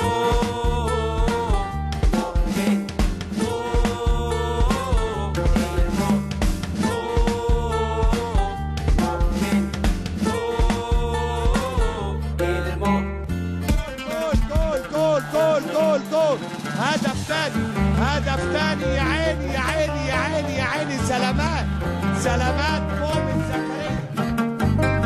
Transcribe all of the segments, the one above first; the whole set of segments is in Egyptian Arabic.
جول جول جول جول جول جول هدف تاني هدف تاني يا عيني يا عيني يا عيني يا عيني سلامات سلامات مؤمن زكريا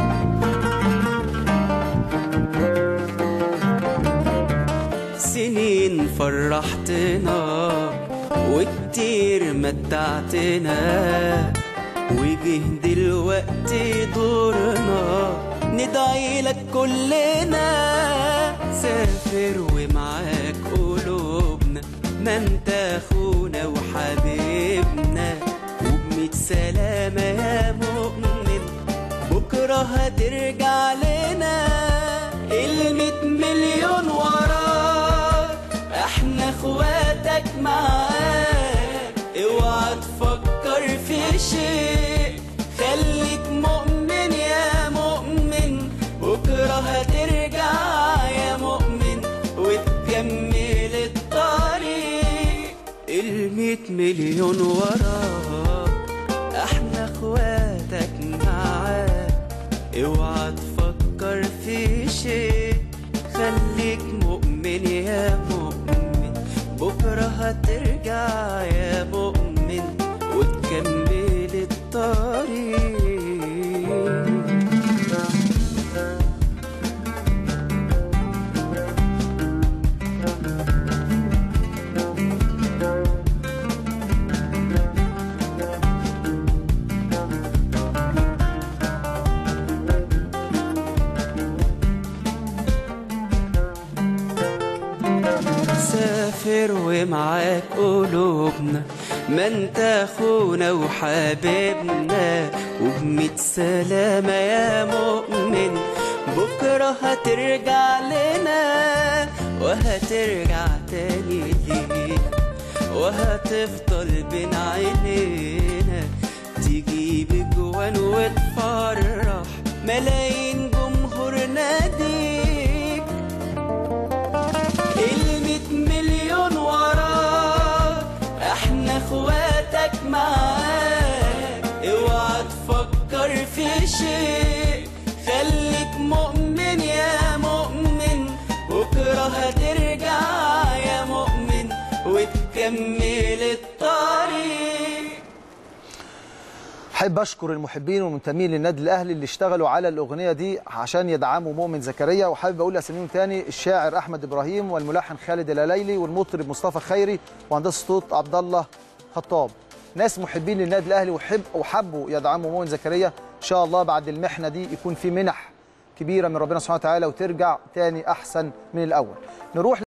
سنين فرحتنا وكتير متعتنا وجه دلوقتي دورنا ندعي لك كلنا سافر ومعاك قلوبنا ما انت اخونا وحبيبنا وبميت سلامة يا مؤمن بكرة هترجع لنا الميت مليون وراك احنا اخواتك معاك اوعى تفكر في شيء خليك مؤمن يا مؤمن بكرة هترجع يا مؤمن وتكمل الطريق الميت مليون وراك احنا اخواتك معاك اوعى تفكر في شيء خليك مؤمن يا مؤمن بكرة هترجع يا مؤمن وتكمل الطريق سافر ومعاك قلوبنا ما انت اخونا وحبيبنا وبميت سلامة يا مؤمن بكرة هترجع لنا وهترجع تاني لينا وهتفضل بين عينينا تجيب جوان وتفرح ملايين جمهور ناديك الميت مليون وراك احنا اخواتك معاك اوعى تفكر في شيء خليك مؤمن يا مؤمن بكرة هترجع يا مؤمن وتكمل الطريق احب اشكر المحبين والمنتمين للنادي الاهلي اللي اشتغلوا على الاغنيه دي عشان يدعموا مؤمن زكريا وحابب اقول اساميهم تاني الشاعر احمد ابراهيم والملحن خالد الهليلي والمطرب مصطفى خيري وهندسه صوت عبد الله خطاب ناس محبين للنادي الاهلي وحب وحبوا يدعموا مؤمن زكريا ان شاء الله بعد المحنه دي يكون في منح كبيره من ربنا سبحانه وتعالى وترجع تاني احسن من الاول نروح